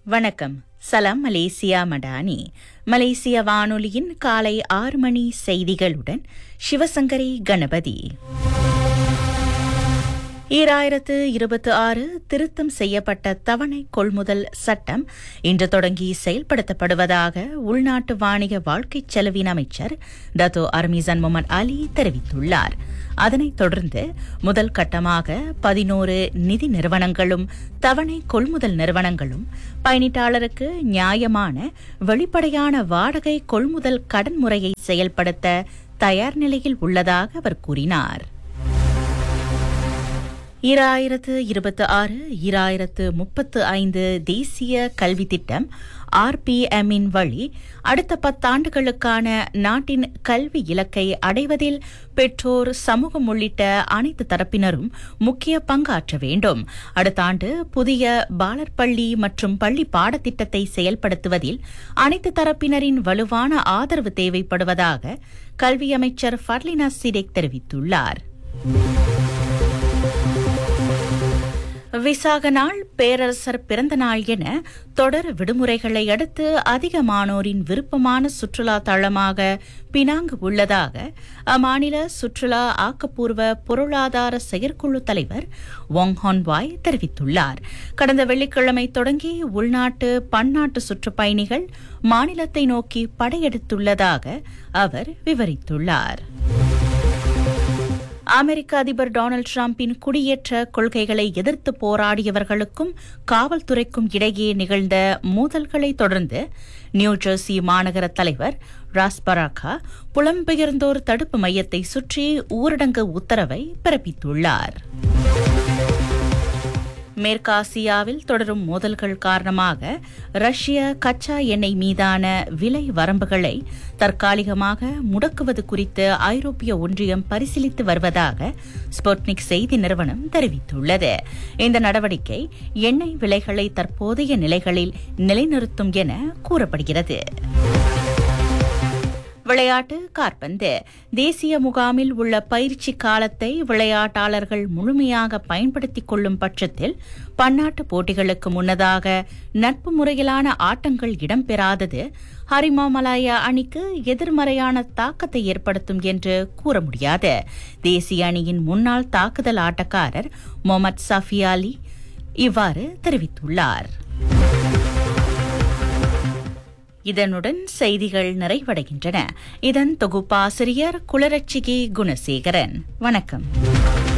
வணக்கம் சலாம் மலேசியா மடானி மலேசிய வானொலியின் காலை ஆறு மணி செய்திகளுடன் சிவசங்கரி கணபதி ஈராயிரத்து இருபத்தி ஆறு திருத்தம் செய்யப்பட்ட தவணை கொள்முதல் சட்டம் இன்று தொடங்கி செயல்படுத்தப்படுவதாக உள்நாட்டு வாணிக வாழ்க்கை செலவின் அமைச்சர் டத்தோ அர்மிசன் முகமது அலி தெரிவித்துள்ளார் அதனைத் தொடர்ந்து முதல் கட்டமாக பதினோரு நிதி நிறுவனங்களும் தவணை கொள்முதல் நிறுவனங்களும் பயணிட்டாளருக்கு நியாயமான வெளிப்படையான வாடகை கொள்முதல் கடன் முறையை செயல்படுத்த தயார் நிலையில் உள்ளதாக அவர் கூறினார் ஈராயிரத்து இருபத்தி ஆறு ஈராயிரத்து முப்பத்து ஐந்து தேசிய கல்வி திட்டம் ஆர்பிஎம்மின் வழி அடுத்த பத்தாண்டுகளுக்கான நாட்டின் கல்வி இலக்கை அடைவதில் பெற்றோர் சமூகம் உள்ளிட்ட அனைத்து தரப்பினரும் முக்கிய பங்காற்ற வேண்டும் அடுத்த ஆண்டு புதிய பாலர் பள்ளி மற்றும் பள்ளி பாடத்திட்டத்தை செயல்படுத்துவதில் அனைத்து தரப்பினரின் வலுவான ஆதரவு தேவைப்படுவதாக கல்வி அமைச்சர் ஃபர்லினா சிடேக் தெரிவித்துள்ளார் விசாக நாள் பேரரசர் பிறந்த நாள் என தொடர் விடுமுறைகளை அடுத்து அதிகமானோரின் விருப்பமான சுற்றுலா தளமாக பினாங்கு உள்ளதாக அம்மாநில சுற்றுலா ஆக்கப்பூர்வ பொருளாதார செயற்குழு தலைவர் ஒங் ஹான்வாய் தெரிவித்துள்ளார் கடந்த வெள்ளிக்கிழமை தொடங்கி உள்நாட்டு பன்னாட்டு சுற்றுப்பயணிகள் மாநிலத்தை நோக்கி படையெடுத்துள்ளதாக அவர் விவரித்துள்ளார் அமெரிக்க அதிபர் டொனால்டு டிரம்பின் குடியேற்ற கொள்கைகளை எதிர்த்து போராடியவர்களுக்கும் காவல்துறைக்கும் இடையே நிகழ்ந்த மோதல்களை தொடர்ந்து நியூ ஜெர்சி மாநகர தலைவர் ராஸ் பராக்கா புலம்பெயர்ந்தோர் தடுப்பு மையத்தை சுற்றி ஊரடங்கு உத்தரவை பிறப்பித்துள்ளார் மேற்காசியாவில் தொடரும் மோதல்கள் காரணமாக ரஷ்ய கச்சா எண்ணெய் மீதான விலை வரம்புகளை தற்காலிகமாக முடக்குவது குறித்து ஐரோப்பிய ஒன்றியம் பரிசீலித்து வருவதாக ஸ்புட்னிக் செய்தி நிறுவனம் தெரிவித்துள்ளது இந்த நடவடிக்கை எண்ணெய் விலைகளை தற்போதைய நிலைகளில் நிலைநிறுத்தும் என கூறப்படுகிறது விளையாட்டு காற்பந்து தேசிய முகாமில் உள்ள பயிற்சி காலத்தை விளையாட்டாளர்கள் முழுமையாக பயன்படுத்திக் கொள்ளும் பட்சத்தில் பன்னாட்டு போட்டிகளுக்கு முன்னதாக நட்பு முறையிலான ஆட்டங்கள் இடம்பெறாதது ஹரிமாமலாயா அணிக்கு எதிர்மறையான தாக்கத்தை ஏற்படுத்தும் என்று கூற முடியாது தேசிய அணியின் முன்னாள் தாக்குதல் ஆட்டக்காரர் முகமது சஃபி அலி இவ்வாறு தெரிவித்துள்ளார் இதனுடன் செய்திகள் நிறைவடைகின்றன இதன் தொகுப்பாசிரியர் குளரட்சிகி குணசேகரன் வணக்கம்